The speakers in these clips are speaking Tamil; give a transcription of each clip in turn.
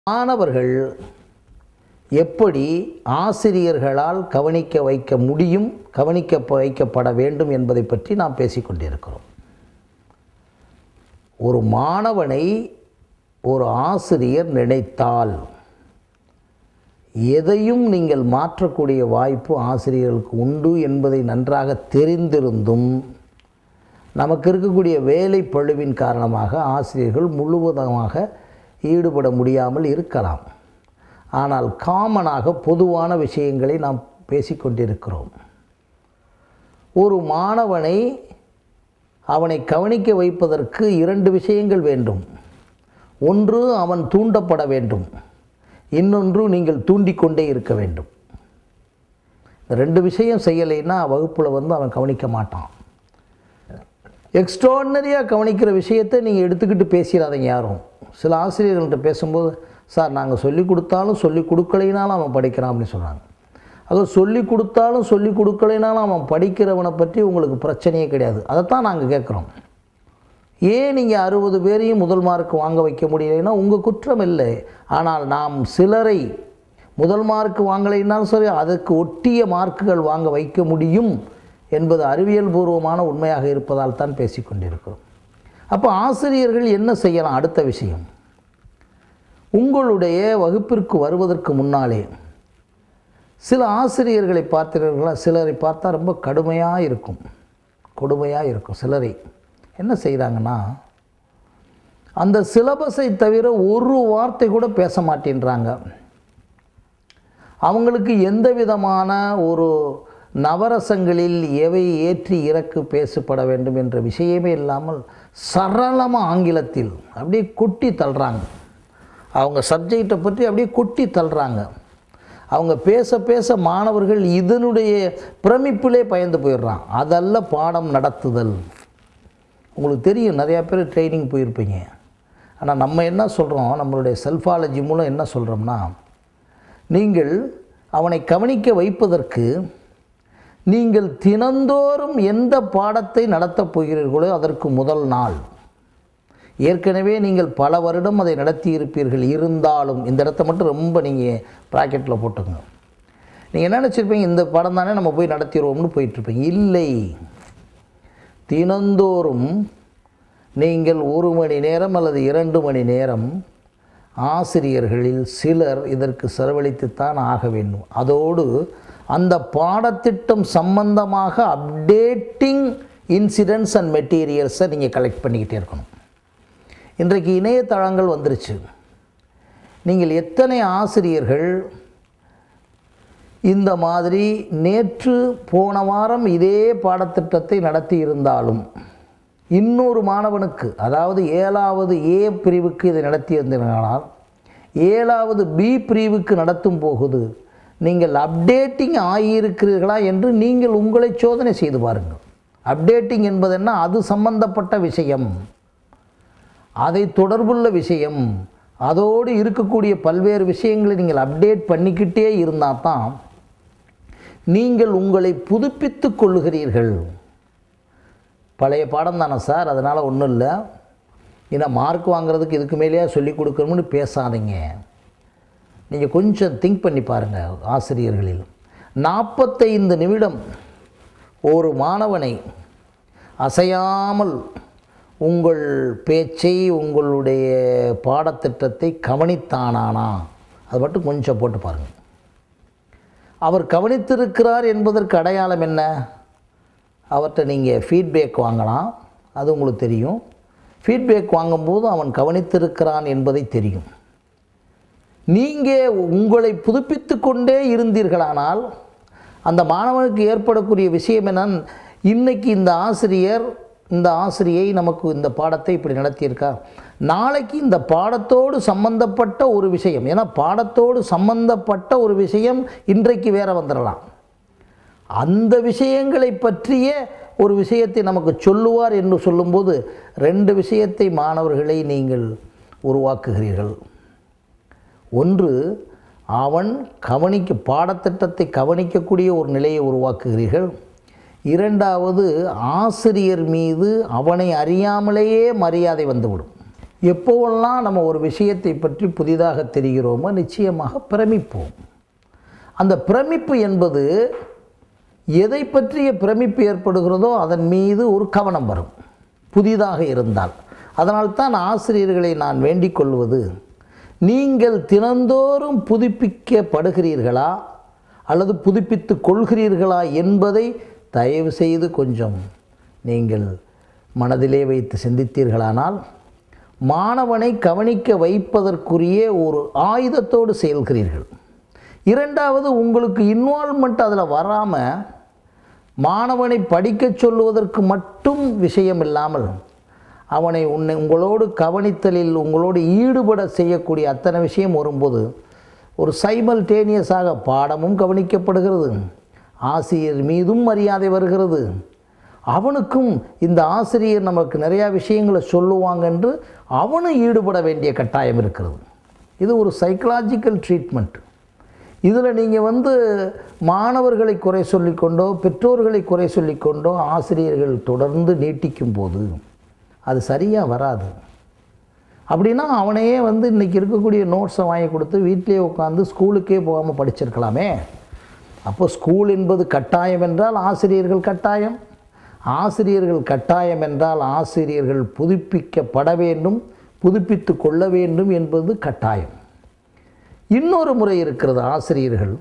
மாணவர்கள் எப்படி ஆசிரியர்களால் கவனிக்க வைக்க முடியும் கவனிக்க வைக்கப்பட வேண்டும் என்பதை பற்றி நாம் பேசிக்கொண்டிருக்கிறோம் ஒரு மாணவனை ஒரு ஆசிரியர் நினைத்தால் எதையும் நீங்கள் மாற்றக்கூடிய வாய்ப்பு ஆசிரியர்களுக்கு உண்டு என்பதை நன்றாக தெரிந்திருந்தும் நமக்கு இருக்கக்கூடிய வேலை பழுவின் காரணமாக ஆசிரியர்கள் முழுவதுமாக ஈடுபட முடியாமல் இருக்கலாம் ஆனால் காமனாக பொதுவான விஷயங்களை நாம் பேசிக்கொண்டிருக்கிறோம் ஒரு மாணவனை அவனை கவனிக்க வைப்பதற்கு இரண்டு விஷயங்கள் வேண்டும் ஒன்று அவன் தூண்டப்பட வேண்டும் இன்னொன்று நீங்கள் தூண்டிக்கொண்டே இருக்க வேண்டும் இந்த ரெண்டு விஷயம் செய்யலைன்னா வகுப்பில் வந்து அவன் கவனிக்க மாட்டான் எக்ஸ்ட்ராடினரியாக கவனிக்கிற விஷயத்தை நீங்கள் எடுத்துக்கிட்டு பேசிடாதீங்க யாரும் சில ஆசிரியர்கள்ட்ட பேசும்போது சார் நாங்கள் சொல்லி கொடுத்தாலும் சொல்லி கொடுக்கலைனாலும் அவன் படிக்கிறான் அப்படின்னு சொல்கிறாங்க அது சொல்லி கொடுத்தாலும் சொல்லி கொடுக்கலைனாலும் அவன் படிக்கிறவனை பற்றி உங்களுக்கு பிரச்சனையே கிடையாது அதைத்தான் நாங்கள் கேட்குறோம் ஏன் நீங்கள் அறுபது பேரையும் முதல் மார்க் வாங்க வைக்க முடியலைன்னா உங்கள் குற்றம் இல்லை ஆனால் நாம் சிலரை முதல் மார்க் வாங்கலைன்னாலும் சரி அதுக்கு ஒட்டிய மார்க்குகள் வாங்க வைக்க முடியும் என்பது அறிவியல் பூர்வமான உண்மையாக இருப்பதால் தான் பேசிக்கொண்டிருக்கிறோம் அப்போ ஆசிரியர்கள் என்ன செய்யலாம் அடுத்த விஷயம் உங்களுடைய வகுப்பிற்கு வருவதற்கு முன்னாலே சில ஆசிரியர்களை பார்த்தீர்களா சிலரை பார்த்தா ரொம்ப கடுமையாக இருக்கும் கொடுமையாக இருக்கும் சிலரை என்ன செய்கிறாங்கன்னா அந்த சிலபஸை தவிர ஒரு வார்த்தை கூட பேச மாட்டேன்றாங்க அவங்களுக்கு எந்த விதமான ஒரு நவரசங்களில் எவை ஏற்றி இறக்கு பேசப்பட வேண்டும் என்ற விஷயமே இல்லாமல் சரளமாக ஆங்கிலத்தில் அப்படியே கொட்டி தள்ளுறாங்க அவங்க சப்ஜெக்டை பற்றி அப்படியே கொட்டி தள்ளுறாங்க அவங்க பேச பேச மாணவர்கள் இதனுடைய பிரமிப்பிலே பயந்து போயிடுறான் அதல்ல பாடம் நடத்துதல் உங்களுக்கு தெரியும் நிறையா பேர் ட்ரைனிங் போயிருப்பீங்க ஆனால் நம்ம என்ன சொல்கிறோம் நம்மளுடைய செல்ஃபாலஜி மூலம் என்ன சொல்கிறோம்னா நீங்கள் அவனை கவனிக்க வைப்பதற்கு நீங்கள் தினந்தோறும் எந்த பாடத்தை நடத்தப் போகிறீர்களோ அதற்கு முதல் நாள் ஏற்கனவே நீங்கள் பல வருடம் அதை நடத்தி இருப்பீர்கள் இருந்தாலும் இந்த இடத்த மட்டும் ரொம்ப நீங்கள் ப்ராக்கெட்டில் போட்டுங்க நீங்கள் என்ன நினச்சிருப்பீங்க இந்த படம் தானே நம்ம போய் நடத்திடுவோம்னு போயிட்டுருப்பீங்க இல்லை தினந்தோறும் நீங்கள் ஒரு மணி நேரம் அல்லது இரண்டு மணி நேரம் ஆசிரியர்களில் சிலர் இதற்கு செலவழித்துத்தான் ஆக வேண்டும் அதோடு அந்த பாடத்திட்டம் சம்பந்தமாக அப்டேட்டிங் இன்சிடென்ட்ஸ் அண்ட் மெட்டீரியல்ஸை நீங்கள் கலெக்ட் பண்ணிக்கிட்டே இருக்கணும் இன்றைக்கு இணையதளங்கள் வந்துருச்சு நீங்கள் எத்தனை ஆசிரியர்கள் இந்த மாதிரி நேற்று போன வாரம் இதே பாடத்திட்டத்தை நடத்தி இருந்தாலும் இன்னொரு மாணவனுக்கு அதாவது ஏழாவது ஏ பிரிவுக்கு இதை நடத்தியிருந்தீர்களால் ஏழாவது பி பிரிவுக்கு நடத்தும் போகுது நீங்கள் அப்டேட்டிங் ஆகியிருக்கிறீர்களா என்று நீங்கள் உங்களை சோதனை செய்து பாருங்கள் அப்டேட்டிங் என்பது என்ன அது சம்பந்தப்பட்ட விஷயம் அதை தொடர்புள்ள விஷயம் அதோடு இருக்கக்கூடிய பல்வேறு விஷயங்களை நீங்கள் அப்டேட் பண்ணிக்கிட்டே இருந்தால் தான் நீங்கள் உங்களை புதுப்பித்து கொள்ளுகிறீர்கள் பழைய பாடம் தானே சார் அதனால் ஒன்றும் இல்லை ஏன்னா மார்க் வாங்குறதுக்கு இதுக்கு மேலேயே சொல்லி கொடுக்கணும்னு பேசாதீங்க நீங்கள் கொஞ்சம் திங்க் பண்ணி பாருங்கள் ஆசிரியர்களில் நாற்பத்தைந்து நிமிடம் ஒரு மாணவனை அசையாமல் உங்கள் பேச்சை உங்களுடைய பாடத்திட்டத்தை கவனித்தானானா அது மட்டும் கொஞ்சம் போட்டு பாருங்கள் அவர் கவனித்திருக்கிறார் என்பதற்கு அடையாளம் என்ன அவர்கிட்ட நீங்கள் ஃபீட்பேக் வாங்கலாம் அது உங்களுக்கு தெரியும் ஃபீட்பேக் வாங்கும்போது அவன் கவனித்திருக்கிறான் என்பதை தெரியும் நீங்கள் உங்களை புதுப்பித்து கொண்டே இருந்தீர்களானால் அந்த மாணவனுக்கு ஏற்படக்கூடிய விஷயம் என்னன்னு இன்னைக்கு இந்த ஆசிரியர் இந்த ஆசிரியை நமக்கு இந்த பாடத்தை இப்படி நடத்தியிருக்கா நாளைக்கு இந்த பாடத்தோடு சம்பந்தப்பட்ட ஒரு விஷயம் ஏன்னா பாடத்தோடு சம்பந்தப்பட்ட ஒரு விஷயம் இன்றைக்கு வேற வந்துடலாம் அந்த விஷயங்களை பற்றிய ஒரு விஷயத்தை நமக்கு சொல்லுவார் என்று சொல்லும்போது ரெண்டு விஷயத்தை மாணவர்களை நீங்கள் உருவாக்குகிறீர்கள் ஒன்று அவன் கவனிக்க பாடத்திட்டத்தை கவனிக்கக்கூடிய ஒரு நிலையை உருவாக்குகிறீர்கள் இரண்டாவது ஆசிரியர் மீது அவனை அறியாமலேயே மரியாதை வந்துவிடும் எப்போவெல்லாம் நம்ம ஒரு விஷயத்தை பற்றி புதிதாக தெரிகிறோமோ நிச்சயமாக பிரமிப்போம் அந்த பிரமிப்பு என்பது எதை பற்றிய பிரமிப்பு ஏற்படுகிறதோ அதன் மீது ஒரு கவனம் வரும் புதிதாக இருந்தால் அதனால்தான் ஆசிரியர்களை நான் வேண்டிக் கொள்வது நீங்கள் தினந்தோறும் புதுப்பிக்கப்படுகிறீர்களா அல்லது புதுப்பித்து கொள்கிறீர்களா என்பதை தயவு செய்து கொஞ்சம் நீங்கள் மனதிலே வைத்து சிந்தித்தீர்களானால் மாணவனை கவனிக்க வைப்பதற்குரிய ஒரு ஆயுதத்தோடு செயல்கிறீர்கள் இரண்டாவது உங்களுக்கு இன்வால்மெண்ட் அதில் வராமல் மாணவனை படிக்கச் சொல்லுவதற்கு மட்டும் விஷயம் இல்லாமல் அவனை உன்னை உங்களோடு கவனித்தலில் உங்களோடு ஈடுபட செய்யக்கூடிய அத்தனை விஷயம் வரும்போது ஒரு சைமல்டேனியஸாக பாடமும் கவனிக்கப்படுகிறது ஆசிரியர் மீதும் மரியாதை வருகிறது அவனுக்கும் இந்த ஆசிரியர் நமக்கு நிறையா விஷயங்களை சொல்லுவாங்க என்று அவனும் ஈடுபட வேண்டிய கட்டாயம் இருக்கிறது இது ஒரு சைக்கலாஜிக்கல் ட்ரீட்மெண்ட் இதில் நீங்கள் வந்து மாணவர்களை குறை சொல்லிக்கொண்டோ பெற்றோர்களை குறை சொல்லிக்கொண்டோ ஆசிரியர்கள் தொடர்ந்து நீட்டிக்கும் போது அது சரியாக வராது அப்படின்னா அவனையே வந்து இன்றைக்கி இருக்கக்கூடிய நோட்ஸை வாங்கி கொடுத்து வீட்டிலேயே உட்காந்து ஸ்கூலுக்கே போகாமல் படிச்சிருக்கலாமே அப்போ ஸ்கூல் என்பது கட்டாயம் என்றால் ஆசிரியர்கள் கட்டாயம் ஆசிரியர்கள் கட்டாயம் என்றால் ஆசிரியர்கள் புதுப்பிக்கப்பட வேண்டும் புதுப்பித்து கொள்ள வேண்டும் என்பது கட்டாயம் இன்னொரு முறை இருக்கிறது ஆசிரியர்கள்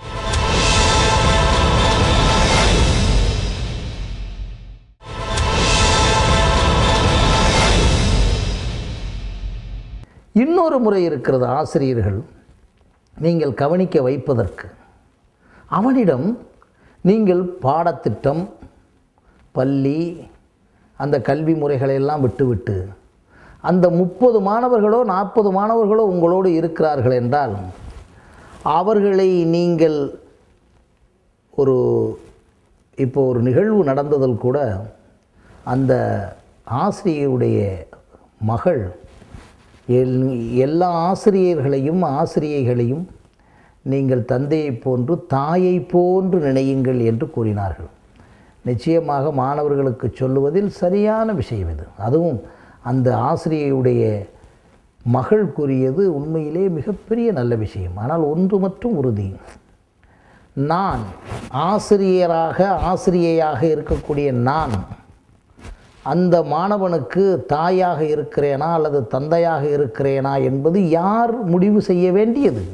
இன்னொரு முறை இருக்கிறது ஆசிரியர்கள் நீங்கள் கவனிக்க வைப்பதற்கு அவனிடம் நீங்கள் பாடத்திட்டம் பள்ளி அந்த கல்வி முறைகளை எல்லாம் விட்டுவிட்டு அந்த முப்பது மாணவர்களோ நாற்பது மாணவர்களோ உங்களோடு இருக்கிறார்கள் என்றால் அவர்களை நீங்கள் ஒரு இப்போ ஒரு நிகழ்வு நடந்ததில் கூட அந்த ஆசிரியருடைய மகள் எல் எல்லா ஆசிரியர்களையும் ஆசிரியைகளையும் நீங்கள் தந்தையை போன்று தாயை போன்று நினையுங்கள் என்று கூறினார்கள் நிச்சயமாக மாணவர்களுக்கு சொல்லுவதில் சரியான விஷயம் இது அதுவும் அந்த ஆசிரியருடைய மகள் கூறியது உண்மையிலே மிகப்பெரிய நல்ல விஷயம் ஆனால் ஒன்று மட்டும் உறுதி நான் ஆசிரியராக ஆசிரியையாக இருக்கக்கூடிய நான் அந்த மாணவனுக்கு தாயாக இருக்கிறேனா அல்லது தந்தையாக இருக்கிறேனா என்பது யார் முடிவு செய்ய வேண்டியது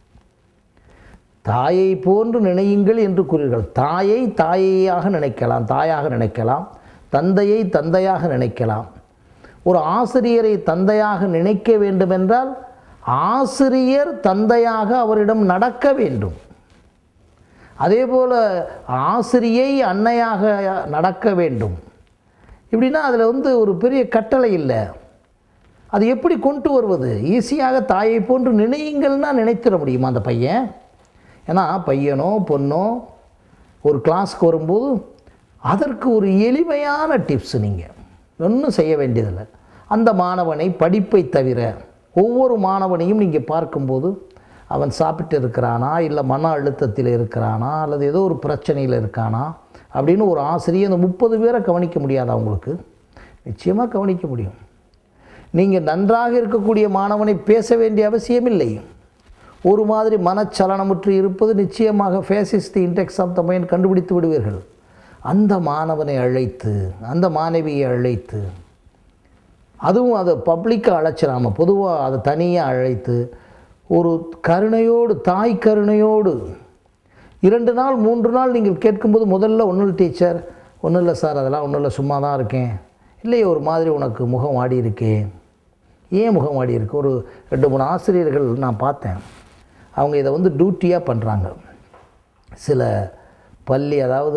தாயை போன்று நினையுங்கள் என்று கூறுகிறார்கள் தாயை தாயையாக நினைக்கலாம் தாயாக நினைக்கலாம் தந்தையை தந்தையாக நினைக்கலாம் ஒரு ஆசிரியரை தந்தையாக நினைக்க வேண்டுமென்றால் ஆசிரியர் தந்தையாக அவரிடம் நடக்க வேண்டும் அதேபோல் ஆசிரியை அன்னையாக நடக்க வேண்டும் இப்படின்னா அதில் வந்து ஒரு பெரிய கட்டளை இல்லை அது எப்படி கொண்டு வருவது ஈஸியாக தாயை போன்று நினையுங்கள்னா நினைத்திட முடியுமா அந்த பையன் ஏன்னா பையனோ பொண்ணோ ஒரு கிளாஸ்க்கு வரும்போது அதற்கு ஒரு எளிமையான டிப்ஸ் நீங்கள் ஒன்றும் செய்ய வேண்டியதில்லை அந்த மாணவனை படிப்பை தவிர ஒவ்வொரு மாணவனையும் நீங்கள் பார்க்கும்போது அவன் சாப்பிட்டு இருக்கிறானா இல்லை மன அழுத்தத்தில் இருக்கிறானா அல்லது ஏதோ ஒரு பிரச்சனையில் இருக்கானா அப்படின்னு ஒரு ஆசிரியர் அந்த முப்பது பேரை கவனிக்க முடியாதா உங்களுக்கு நிச்சயமாக கவனிக்க முடியும் நீங்கள் நன்றாக இருக்கக்கூடிய மாணவனை பேச வேண்டிய அவசியமில்லை ஒரு மாதிரி மனச்சலனமுற்று இருப்பது நிச்சயமாக face is the index of the mind கண்டுபிடித்து விடுவீர்கள் அந்த மாணவனை அழைத்து அந்த மாணவியை அழைத்து அதுவும் அதை பப்ளிக்காக அழைச்சிடாம பொதுவாக அதை தனியாக அழைத்து ஒரு கருணையோடு தாய் கருணையோடு இரண்டு நாள் மூன்று நாள் நீங்கள் கேட்கும்போது முதல்ல ஒன்றும் இல்லை டீச்சர் ஒன்றும் இல்லை சார் அதெல்லாம் ஒன்றும் இல்லை சும்மா தான் இருக்கேன் இல்லையே ஒரு மாதிரி உனக்கு முகம் வாடி இருக்கே ஏன் முகம் வாடி இருக்கு ஒரு ரெண்டு மூணு ஆசிரியர்கள் நான் பார்த்தேன் அவங்க இதை வந்து டியூட்டியாக பண்ணுறாங்க சில பள்ளி அதாவது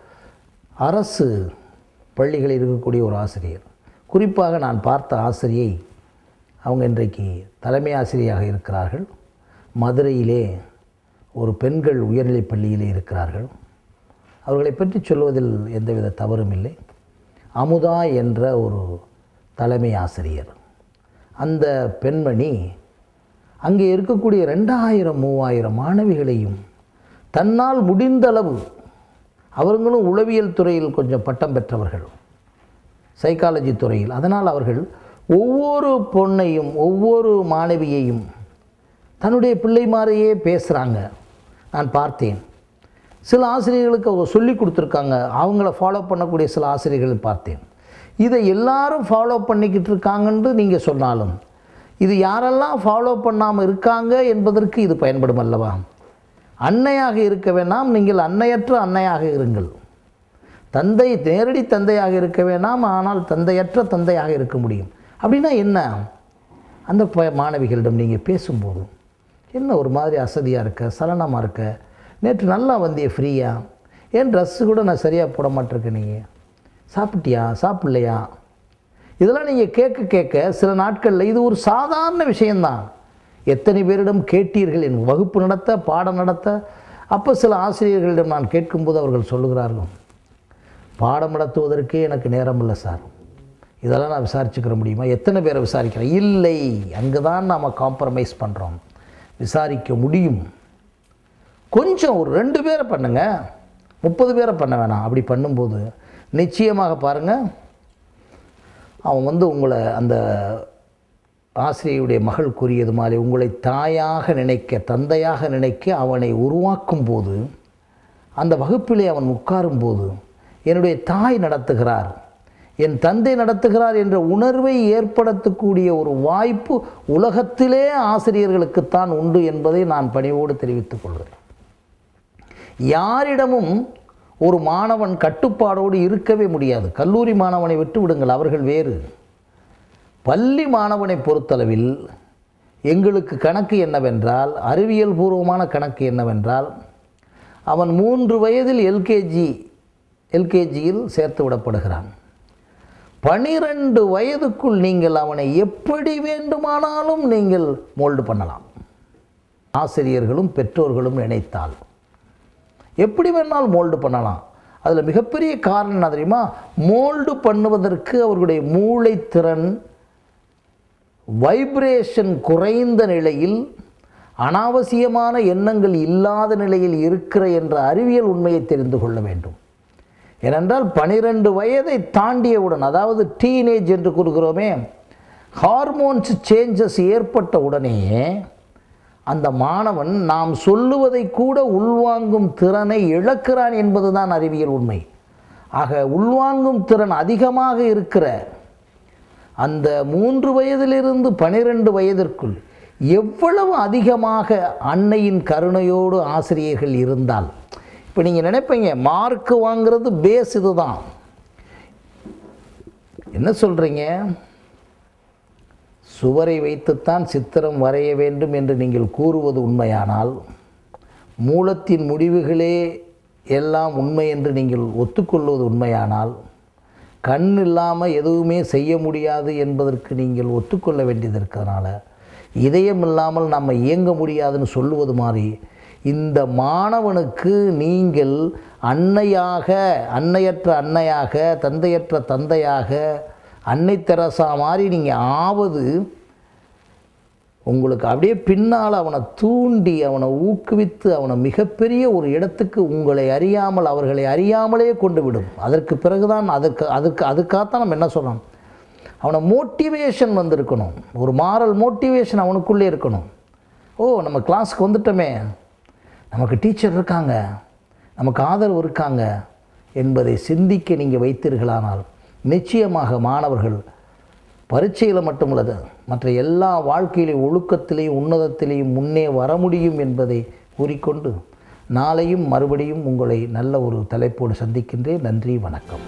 அரசு பள்ளிகளில் இருக்கக்கூடிய ஒரு ஆசிரியர் குறிப்பாக நான் பார்த்த ஆசிரியை அவங்க இன்றைக்கு தலைமை ஆசிரியராக இருக்கிறார்கள் மதுரையிலே ஒரு பெண்கள் உயர்நிலைப் பள்ளியிலே இருக்கிறார்கள் அவர்களை பற்றி சொல்வதில் எந்தவித தவறும் இல்லை அமுதா என்ற ஒரு தலைமை ஆசிரியர் அந்த பெண்மணி அங்கே இருக்கக்கூடிய ரெண்டாயிரம் மூவாயிரம் மாணவிகளையும் தன்னால் முடிந்தளவு அவர்களும் உளவியல் துறையில் கொஞ்சம் பட்டம் பெற்றவர்கள் சைக்காலஜி துறையில் அதனால் அவர்கள் ஒவ்வொரு பொண்ணையும் ஒவ்வொரு மாணவியையும் தன்னுடைய பிள்ளை மாதிரியே பேசுகிறாங்க நான் பார்த்தேன் சில ஆசிரியர்களுக்கு அவங்க சொல்லி கொடுத்துருக்காங்க அவங்கள ஃபாலோ பண்ணக்கூடிய சில ஆசிரியர்கள் பார்த்தேன் இதை எல்லாரும் ஃபாலோ பண்ணிக்கிட்டு இருக்காங்கன்னு நீங்கள் சொன்னாலும் இது யாரெல்லாம் ஃபாலோ பண்ணாமல் இருக்காங்க என்பதற்கு இது பயன்படும் அல்லவா அன்னையாக இருக்க வேணாம் நீங்கள் அன்னையற்ற அன்னையாக இருங்கள் தந்தை நேரடி தந்தையாக இருக்க வேணாம் ஆனால் தந்தையற்ற தந்தையாக இருக்க முடியும் அப்படின்னா என்ன அந்த ப- மாணவிகளிடம் நீங்கள் பேசும்போது என்ன ஒரு மாதிரி அசதியாக இருக்க சலனமாக இருக்க நேற்று நல்லா வந்திய ஃப்ரீயா ஏன் ட்ரெஸ்ஸு கூட நான் சரியாக போட மாட்டிருக்கேன் நீங்கள் சாப்பிட்டியா சாப்பிட்லையா இதெல்லாம் நீங்கள் கேட்க கேட்க சில நாட்களில் இது ஒரு சாதாரண விஷயந்தான் எத்தனை பேரிடம் கேட்டீர்கள் என் வகுப்பு நடத்த பாடம் நடத்த அப்போ சில ஆசிரியர்களிடம் நான் கேட்கும்போது அவர்கள் சொல்லுகிறார்கள் பாடம் நடத்துவதற்கே எனக்கு நேரம் இல்லை சார் இதெல்லாம் நான் விசாரிச்சுக்கிற முடியுமா எத்தனை பேரை விசாரிக்கிறேன் இல்லை அங்கே தான் நாம் காம்ப்ரமைஸ் பண்ணுறோம் விசாரிக்க முடியும் கொஞ்சம் ஒரு ரெண்டு பேரை பண்ணுங்க முப்பது பேரை பண்ண வேணாம் அப்படி பண்ணும்போது நிச்சயமாக பாருங்கள் அவன் வந்து உங்களை அந்த ஆசிரியருடைய மகள் கூறியது மாதிரி உங்களை தாயாக நினைக்க தந்தையாக நினைக்க அவனை உருவாக்கும் போது அந்த வகுப்பிலே அவன் உட்காரும்போது என்னுடைய தாய் நடத்துகிறார் என் தந்தை நடத்துகிறார் என்ற உணர்வை ஏற்படுத்தக்கூடிய ஒரு வாய்ப்பு உலகத்திலே ஆசிரியர்களுக்குத்தான் உண்டு என்பதை நான் பணிவோடு தெரிவித்துக் கொள்கிறேன் யாரிடமும் ஒரு மாணவன் கட்டுப்பாடோடு இருக்கவே முடியாது கல்லூரி மாணவனை விட்டு விடுங்கள் அவர்கள் வேறு பள்ளி மாணவனை பொறுத்தளவில் எங்களுக்கு கணக்கு என்னவென்றால் அறிவியல் பூர்வமான கணக்கு என்னவென்றால் அவன் மூன்று வயதில் எல்கேஜி எல்கேஜியில் சேர்த்து விடப்படுகிறான் பனிரெண்டு வயதுக்குள் நீங்கள் அவனை எப்படி வேண்டுமானாலும் நீங்கள் மோல்டு பண்ணலாம் ஆசிரியர்களும் பெற்றோர்களும் நினைத்தால் எப்படி வேணாலும் மோல்டு பண்ணலாம் அதில் மிகப்பெரிய காரணம் என்ன தெரியுமா மோல்டு பண்ணுவதற்கு அவர்களுடைய மூளைத்திறன் வைப்ரேஷன் குறைந்த நிலையில் அனாவசியமான எண்ணங்கள் இல்லாத நிலையில் இருக்கிற என்ற அறிவியல் உண்மையை தெரிந்து கொள்ள வேண்டும் ஏனென்றால் பனிரெண்டு வயதை தாண்டியவுடன் அதாவது டீனேஜ் என்று கூறுகிறோமே ஹார்மோன்ஸ் சேஞ்சஸ் ஏற்பட்ட உடனே அந்த மாணவன் நாம் சொல்லுவதை கூட உள்வாங்கும் திறனை இழக்கிறான் என்பதுதான் அறிவியல் உண்மை ஆக உள்வாங்கும் திறன் அதிகமாக இருக்கிற அந்த மூன்று வயதிலிருந்து பனிரெண்டு வயதிற்குள் எவ்வளவு அதிகமாக அன்னையின் கருணையோடு ஆசிரியர்கள் இருந்தால் இப்போ நீங்கள் நினைப்பீங்க மார்க் வாங்குறது பேஸ் இதுதான் என்ன சொல்கிறீங்க சுவரை வைத்துத்தான் சித்திரம் வரைய வேண்டும் என்று நீங்கள் கூறுவது உண்மையானால் மூலத்தின் முடிவுகளே எல்லாம் உண்மை என்று நீங்கள் ஒத்துக்கொள்வது உண்மையானால் கண் இல்லாமல் எதுவுமே செய்ய முடியாது என்பதற்கு நீங்கள் ஒத்துக்கொள்ள வேண்டியது இருக்கிறதுனால இதயம் இல்லாமல் நம்ம இயங்க முடியாதுன்னு சொல்லுவது மாதிரி இந்த மாணவனுக்கு நீங்கள் அன்னையாக அன்னையற்ற அன்னையாக தந்தையற்ற தந்தையாக அன்னை தெரசா மாதிரி நீங்கள் ஆவது உங்களுக்கு அப்படியே பின்னால் அவனை தூண்டி அவனை ஊக்குவித்து அவனை மிகப்பெரிய ஒரு இடத்துக்கு உங்களை அறியாமல் அவர்களை அறியாமலே கொண்டு விடும் அதற்கு பிறகுதான் அதற்கு அதுக்கு அதுக்காகத்தான் நம்ம என்ன சொல்கிறோம் அவனை மோட்டிவேஷன் வந்திருக்கணும் ஒரு மாரல் மோட்டிவேஷன் அவனுக்குள்ளே இருக்கணும் ஓ நம்ம கிளாஸ்க்கு வந்துட்டோமே நமக்கு டீச்சர் இருக்காங்க நமக்கு ஆதரவு இருக்காங்க என்பதை சிந்திக்க நீங்கள் வைத்தீர்களானால் நிச்சயமாக மாணவர்கள் பரீட்சையில் மட்டுமல்லது மற்ற எல்லா வாழ்க்கையிலையும் ஒழுக்கத்திலேயும் உன்னதத்திலேயும் முன்னே வர முடியும் என்பதை கூறிக்கொண்டு நாளையும் மறுபடியும் உங்களை நல்ல ஒரு தலைப்போடு சந்திக்கின்றேன் நன்றி வணக்கம்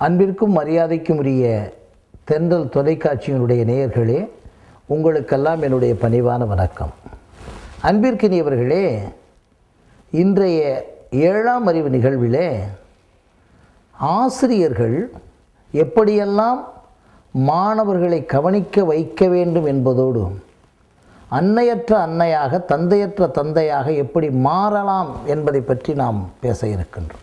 அன்பிற்கும் மரியாதைக்கும் உரிய தென்றல் தொலைக்காட்சியினுடைய நேயர்களே உங்களுக்கெல்லாம் என்னுடைய பணிவான வணக்கம் அன்பிற்கினியவர்களே இன்றைய ஏழாம் அறிவு நிகழ்விலே ஆசிரியர்கள் எப்படியெல்லாம் மாணவர்களை கவனிக்க வைக்க வேண்டும் என்பதோடு அன்னையற்ற அன்னையாக தந்தையற்ற தந்தையாக எப்படி மாறலாம் என்பதை பற்றி நாம் பேச இருக்கின்றோம்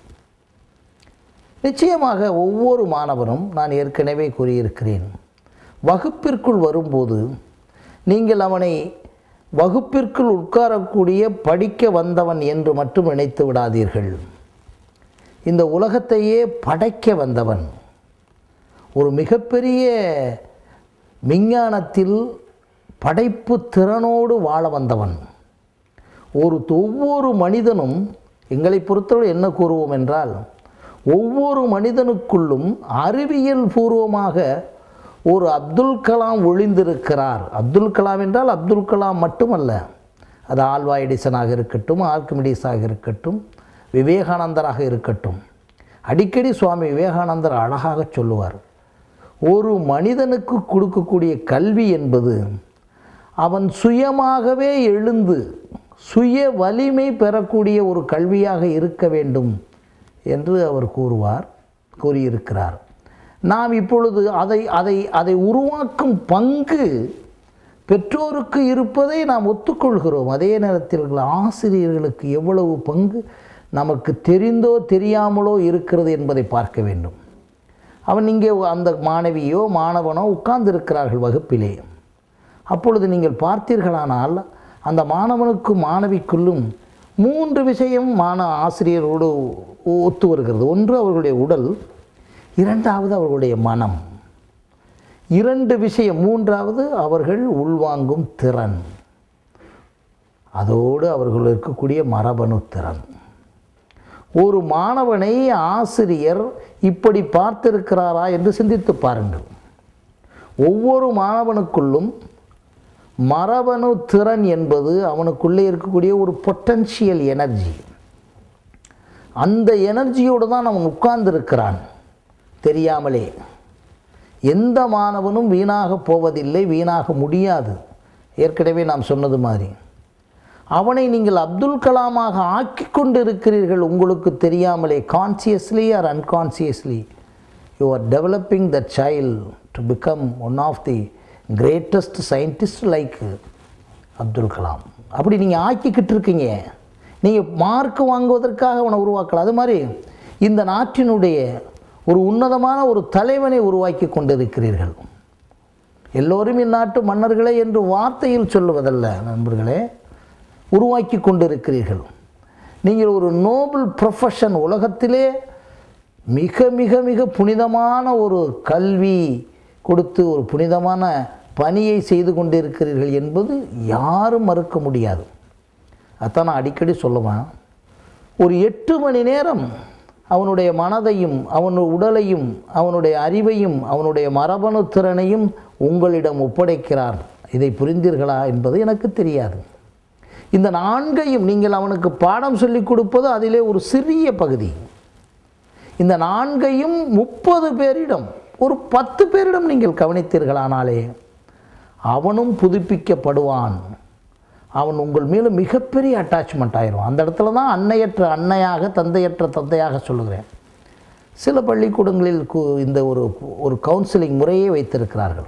நிச்சயமாக ஒவ்வொரு மாணவனும் நான் ஏற்கனவே கூறியிருக்கிறேன் வகுப்பிற்குள் வரும்போது நீங்கள் அவனை வகுப்பிற்குள் உட்காரக்கூடிய படிக்க வந்தவன் என்று மட்டும் நினைத்து விடாதீர்கள் இந்த உலகத்தையே படைக்க வந்தவன் ஒரு மிகப்பெரிய விஞ்ஞானத்தில் படைப்பு திறனோடு வாழ வந்தவன் ஒரு ஒவ்வொரு மனிதனும் எங்களை பொறுத்தவரை என்ன கூறுவோம் என்றால் ஒவ்வொரு மனிதனுக்குள்ளும் அறிவியல் பூர்வமாக ஒரு அப்துல் கலாம் ஒளிந்திருக்கிறார் அப்துல் கலாம் என்றால் அப்துல் கலாம் மட்டுமல்ல அது ஆல்வா எடிசனாக இருக்கட்டும் ஆர்கிமிடிஸாக இருக்கட்டும் விவேகானந்தராக இருக்கட்டும் அடிக்கடி சுவாமி விவேகானந்தர் அழகாக சொல்லுவார் ஒரு மனிதனுக்கு கொடுக்கக்கூடிய கல்வி என்பது அவன் சுயமாகவே எழுந்து சுய வலிமை பெறக்கூடிய ஒரு கல்வியாக இருக்க வேண்டும் என்று அவர் கூறுவார் கூறியிருக்கிறார் நாம் இப்பொழுது அதை அதை அதை உருவாக்கும் பங்கு பெற்றோருக்கு இருப்பதை நாம் ஒத்துக்கொள்கிறோம் அதே நேரத்தில் ஆசிரியர்களுக்கு எவ்வளவு பங்கு நமக்கு தெரிந்தோ தெரியாமலோ இருக்கிறது என்பதை பார்க்க வேண்டும் அவன் இங்கே அந்த மாணவியோ மாணவனோ உட்கார்ந்திருக்கிறார்கள் வகுப்பிலே அப்பொழுது நீங்கள் பார்த்தீர்களானால் அந்த மாணவனுக்கும் மாணவிக்குள்ளும் மூன்று விஷயம் மாண ஆசிரியரோடு ஒத்து வருகிறது ஒன்று அவர்களுடைய உடல் இரண்டாவது அவர்களுடைய மனம் இரண்டு விஷயம் மூன்றாவது அவர்கள் உள்வாங்கும் திறன் அதோடு அவர்கள் இருக்கக்கூடிய மரபணு திறன் ஒரு மாணவனை ஆசிரியர் இப்படி பார்த்திருக்கிறாரா என்று சிந்தித்து பாருங்கள் ஒவ்வொரு மாணவனுக்குள்ளும் மரபணு திறன் என்பது அவனுக்குள்ளே இருக்கக்கூடிய ஒரு பொட்டன்ஷியல் எனர்ஜி அந்த எனர்ஜியோடு தான் அவன் உட்கார்ந்திருக்கிறான் தெரியாமலே எந்த மாணவனும் வீணாக போவதில்லை வீணாக முடியாது ஏற்கனவே நாம் சொன்னது மாதிரி அவனை நீங்கள் அப்துல் கலாமாக ஆக்கி கொண்டு இருக்கிறீர்கள் உங்களுக்கு தெரியாமலே consciously or unconsciously you are developing the child to become one of the greatest scientist like Abdul Kalam அப்படி நீங்கள் ஆக்கிக்கிட்டு இருக்கீங்க நீங்கள் மார்க் வாங்குவதற்காக அவனை உருவாக்கலாம் அது மாதிரி இந்த நாட்டினுடைய ஒரு உன்னதமான ஒரு தலைவனை உருவாக்கி கொண்டிருக்கிறீர்கள் எல்லோரும் இந்நாட்டு மன்னர்களே என்று வார்த்தையில் சொல்லுவதல்ல நண்பர்களே உருவாக்கி கொண்டிருக்கிறீர்கள் நீங்கள் ஒரு நோபல் ப்ரொஃபஷன் உலகத்திலே மிக மிக மிக புனிதமான ஒரு கல்வி கொடுத்து ஒரு புனிதமான பணியை செய்து கொண்டிருக்கிறீர்கள் என்பது யாரும் மறுக்க முடியாது அதான் நான் அடிக்கடி சொல்லுவேன் ஒரு எட்டு மணி நேரம் அவனுடைய மனதையும் அவன் உடலையும் அவனுடைய அறிவையும் அவனுடைய மரபணு திறனையும் உங்களிடம் ஒப்படைக்கிறார் இதை புரிந்தீர்களா என்பது எனக்கு தெரியாது இந்த நான்கையும் நீங்கள் அவனுக்கு பாடம் சொல்லிக் கொடுப்பது அதிலே ஒரு சிறிய பகுதி இந்த நான்கையும் முப்பது பேரிடம் ஒரு பத்து பேரிடம் நீங்கள் கவனித்தீர்களானாலே அவனும் புதுப்பிக்கப்படுவான் அவன் உங்கள் மேலே மிகப்பெரிய அட்டாச்மெண்ட் ஆயிரும் அந்த இடத்துல தான் அன்னையற்ற அன்னையாக தந்தையற்ற தந்தையாக சொல்லுகிறேன் சில பள்ளிக்கூடங்களில் இந்த ஒரு ஒரு கவுன்சிலிங் முறையே வைத்திருக்கிறார்கள்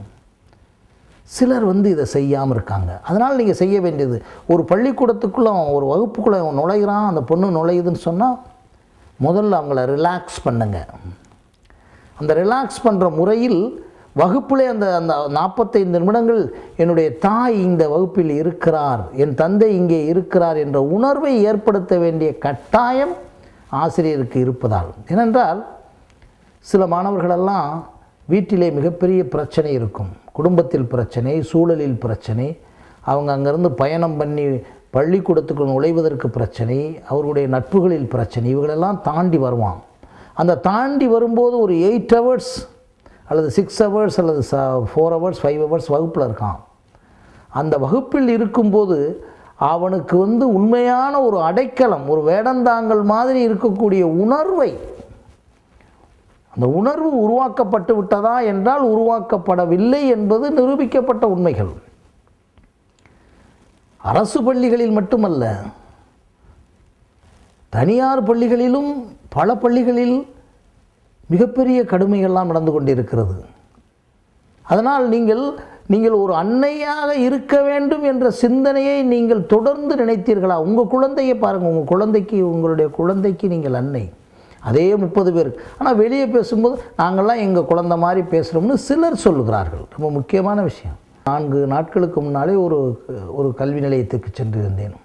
சிலர் வந்து இதை செய்யாமல் இருக்காங்க அதனால் நீங்கள் செய்ய வேண்டியது ஒரு பள்ளிக்கூடத்துக்குள்ளே அவன் ஒரு வகுப்புக்குள்ளே அவன் நுழைகிறான் அந்த பொண்ணு நுழையுதுன்னு சொன்னால் முதல்ல அவங்கள ரிலாக்ஸ் பண்ணுங்க அந்த ரிலாக்ஸ் பண்ணுற முறையில் வகுப்பிலே அந்த அந்த நாற்பத்தைந்து நிமிடங்கள் என்னுடைய தாய் இந்த வகுப்பில் இருக்கிறார் என் தந்தை இங்கே இருக்கிறார் என்ற உணர்வை ஏற்படுத்த வேண்டிய கட்டாயம் ஆசிரியருக்கு இருப்பதால் ஏனென்றால் சில மாணவர்களெல்லாம் வீட்டிலே மிகப்பெரிய பிரச்சனை இருக்கும் குடும்பத்தில் பிரச்சனை சூழலில் பிரச்சனை அவங்க அங்கேருந்து பயணம் பண்ணி பள்ளிக்கூடத்துக்கு நுழைவதற்கு பிரச்சனை அவர்களுடைய நட்புகளில் பிரச்சனை இவங்களெல்லாம் தாண்டி வருவான் அந்த தாண்டி வரும்போது ஒரு எயிட் ஹவர்ஸ் அல்லது சிக்ஸ் ஹவர்ஸ் அல்லது ச ஃபோர் ஹவர்ஸ் ஃபைவ் ஹவர்ஸ் வகுப்பில் இருக்கான் அந்த வகுப்பில் இருக்கும்போது அவனுக்கு வந்து உண்மையான ஒரு அடைக்கலம் ஒரு வேடந்தாங்கல் மாதிரி இருக்கக்கூடிய உணர்வை அந்த உணர்வு உருவாக்கப்பட்டு விட்டதா என்றால் உருவாக்கப்படவில்லை என்பது நிரூபிக்கப்பட்ட உண்மைகள் அரசு பள்ளிகளில் மட்டுமல்ல தனியார் பள்ளிகளிலும் பல பள்ளிகளில் மிகப்பெரிய கடுமைகள்லாம் நடந்து கொண்டிருக்கிறது அதனால் நீங்கள் நீங்கள் ஒரு அன்னையாக இருக்க வேண்டும் என்ற சிந்தனையை நீங்கள் தொடர்ந்து நினைத்தீர்களா உங்கள் குழந்தையை பாருங்கள் உங்கள் குழந்தைக்கு உங்களுடைய குழந்தைக்கு நீங்கள் அன்னை அதே முப்பது பேர் ஆனால் வெளியே பேசும்போது நாங்கள்லாம் எங்கள் குழந்தை மாதிரி பேசுகிறோம்னு சிலர் சொல்லுகிறார்கள் ரொம்ப முக்கியமான விஷயம் நான்கு நாட்களுக்கு முன்னாலே ஒரு ஒரு கல்வி நிலையத்துக்கு சென்றிருந்தேன்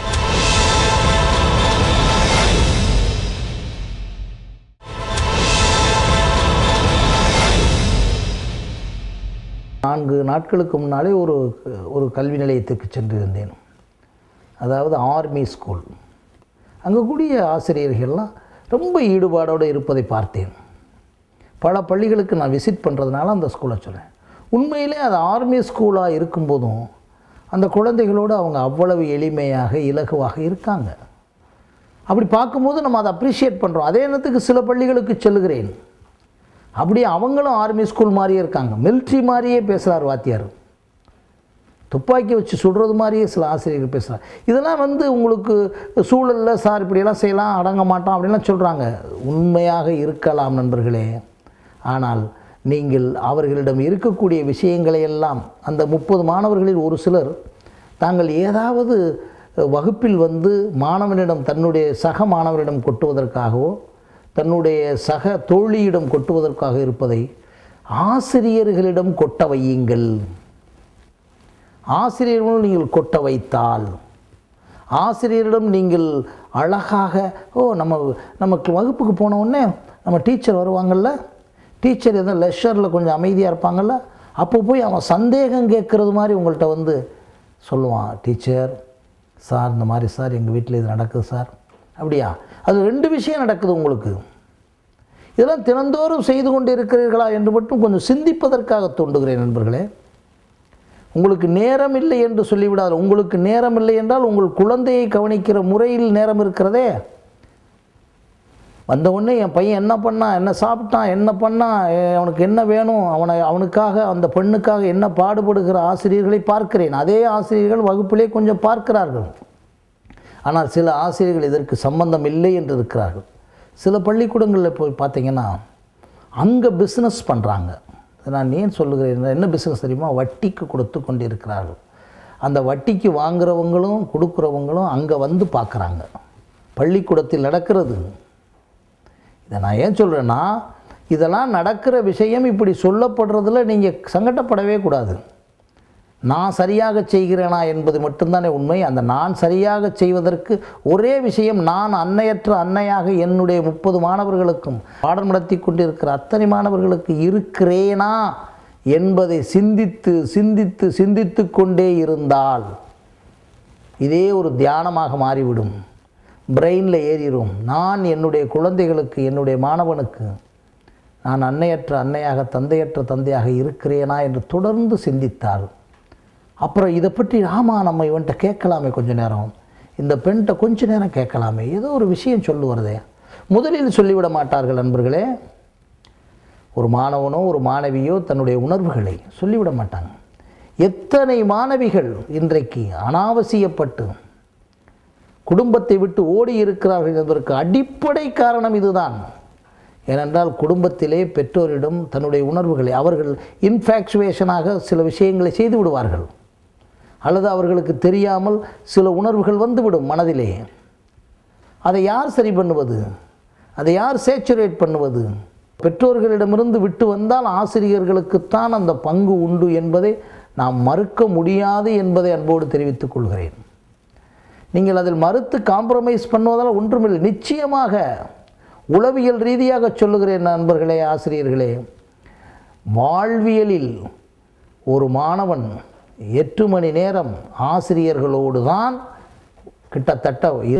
நான்கு நாட்களுக்கு முன்னாலே ஒரு ஒரு கல்வி நிலையத்துக்கு சென்றிருந்தேன் அதாவது ஆர்மி ஸ்கூல் அங்கே கூடிய ஆசிரியர்கள்லாம் ரொம்ப ஈடுபாடோடு இருப்பதை பார்த்தேன் பல பள்ளிகளுக்கு நான் விசிட் பண்ணுறதுனால அந்த ஸ்கூலை சொல்கிறேன் உண்மையிலே அது ஆர்மி ஸ்கூலாக இருக்கும்போதும் அந்த குழந்தைகளோடு அவங்க அவ்வளவு எளிமையாக இலகுவாக இருக்காங்க அப்படி பார்க்கும்போது நம்ம அதை அப்ரிஷியேட் பண்ணுறோம் அதே நேரத்துக்கு சில பள்ளிகளுக்கு செல்லுகிறேன் அப்படியே அவங்களும் ஆர்மி ஸ்கூல் மாதிரியே இருக்காங்க மிலிட்ரி மாதிரியே பேசுகிறார் வாத்தியார் துப்பாக்கி வச்சு சுடுறது மாதிரியே சில ஆசிரியர்கள் பேசுகிறார் இதெல்லாம் வந்து உங்களுக்கு சூழலில் சார் இப்படியெல்லாம் செய்யலாம் அடங்க மாட்டோம் அப்படின்லாம் சொல்கிறாங்க உண்மையாக இருக்கலாம் நண்பர்களே ஆனால் நீங்கள் அவர்களிடம் இருக்கக்கூடிய விஷயங்களை எல்லாம் அந்த முப்பது மாணவர்களில் ஒரு சிலர் தாங்கள் ஏதாவது வகுப்பில் வந்து மாணவனிடம் தன்னுடைய சக மாணவரிடம் கொட்டுவதற்காகவோ தன்னுடைய சக தோழியிடம் கொட்டுவதற்காக இருப்பதை ஆசிரியர்களிடம் கொட்ட வையுங்கள் ஆசிரியர்களும் நீங்கள் கொட்ட வைத்தால் ஆசிரியரிடம் நீங்கள் அழகாக ஓ நம்ம நமக்கு வகுப்புக்கு போன உடனே நம்ம டீச்சர் வருவாங்கள்ல டீச்சர் எதுவும் லெஷரில் கொஞ்சம் அமைதியாக இருப்பாங்கள்ல அப்போ போய் அவன் சந்தேகம் கேட்குறது மாதிரி உங்கள்கிட்ட வந்து சொல்லுவான் டீச்சர் சார் இந்த மாதிரி சார் எங்கள் வீட்டில் இது நடக்குது சார் அப்படியா அது ரெண்டு விஷயம் நடக்குது உங்களுக்கு இதெல்லாம் தினந்தோறும் செய்து கொண்டு இருக்கிறீர்களா என்று மட்டும் கொஞ்சம் சிந்திப்பதற்காக தோண்டுகிறேன் நண்பர்களே உங்களுக்கு நேரம் இல்லை என்று சொல்லிவிடாது உங்களுக்கு நேரம் இல்லை என்றால் உங்கள் குழந்தையை கவனிக்கிற முறையில் நேரம் இருக்கிறதே வந்த உடனே என் பையன் என்ன பண்ணான் என்ன சாப்பிட்டான் என்ன பண்ணான் எ- அவனுக்கு என்ன வேணும் அவனை அவனுக்காக அந்த பெண்ணுக்காக என்ன பாடுபடுகிற ஆசிரியர்களை பார்க்கிறேன் அதே ஆசிரியர்கள் வகுப்பிலே கொஞ்சம் பார்க்கிறார்கள் ஆனால் சில ஆசிரியர்கள் இதற்கு சம்பந்தம் இல்லை என்று இருக்கிறார்கள் சில பள்ளிக்கூடங்களில் போய் பார்த்தீங்கன்னா அங்கே பிஸ்னஸ் பண்ணுறாங்க நான் ஏன் சொல்லுகிறேன் என்ன பிஸ்னஸ் தெரியுமா வட்டிக்கு கொடுத்து கொண்டு இருக்கிறார்கள் அந்த வட்டிக்கு வாங்குறவங்களும் கொடுக்குறவங்களும் அங்கே வந்து பார்க்குறாங்க பள்ளிக்கூடத்தில் நடக்கிறது இதை நான் ஏன் சொல்கிறேன்னா இதெல்லாம் நடக்கிற விஷயம் இப்படி சொல்லப்படுறதுல நீங்கள் சங்கடப்படவே கூடாது நான் சரியாக செய்கிறேனா என்பது மட்டும்தானே உண்மை அந்த நான் சரியாக செய்வதற்கு ஒரே விஷயம் நான் அன்னையற்ற அன்னையாக என்னுடைய முப்பது மாணவர்களுக்கும் பாடம் நடத்தி கொண்டிருக்கிற அத்தனை மாணவர்களுக்கு இருக்கிறேனா என்பதை சிந்தித்து சிந்தித்து சிந்தித்து கொண்டே இருந்தால் இதே ஒரு தியானமாக மாறிவிடும் பிரெயினில் ஏறிடும் நான் என்னுடைய குழந்தைகளுக்கு என்னுடைய மாணவனுக்கு நான் அன்னையற்ற அன்னையாக தந்தையற்ற தந்தையாக இருக்கிறேனா என்று தொடர்ந்து சிந்தித்தால் அப்புறம் இதை பற்றி ஆமாம் நம்ம இவன்கிட்ட கேட்கலாமே கொஞ்ச நேரம் இந்த பெண்கிட்ட கொஞ்ச நேரம் கேட்கலாமே ஏதோ ஒரு விஷயம் சொல்லுவதே முதலில் சொல்லிவிட மாட்டார்கள் நண்பர்களே ஒரு மாணவனோ ஒரு மாணவியோ தன்னுடைய உணர்வுகளை சொல்லிவிட மாட்டாங்க எத்தனை மாணவிகள் இன்றைக்கு அனாவசியப்பட்டு குடும்பத்தை விட்டு ஓடி இருக்கிறார்கள் என்பதற்கு அடிப்படை காரணம் இதுதான் ஏனென்றால் குடும்பத்திலே பெற்றோரிடம் தன்னுடைய உணர்வுகளை அவர்கள் இன்ஃபேக்சுவேஷனாக சில விஷயங்களை செய்து விடுவார்கள் அல்லது அவர்களுக்கு தெரியாமல் சில உணர்வுகள் வந்துவிடும் மனதிலே அதை யார் சரி பண்ணுவது அதை யார் சேச்சுரேட் பண்ணுவது பெற்றோர்களிடமிருந்து விட்டு வந்தால் ஆசிரியர்களுக்குத்தான் அந்த பங்கு உண்டு என்பதை நாம் மறுக்க முடியாது என்பதை அன்போடு தெரிவித்துக் கொள்கிறேன் நீங்கள் அதில் மறுத்து காம்ப்ரமைஸ் பண்ணுவதால் ஒன்றுமில்லை நிச்சயமாக உளவியல் ரீதியாக சொல்லுகிறேன் நண்பர்களே ஆசிரியர்களே வாழ்வியலில் ஒரு மாணவன் எட்டு மணி நேரம் ஆசிரியர்களோடு தான் கிட்டத்தட்ட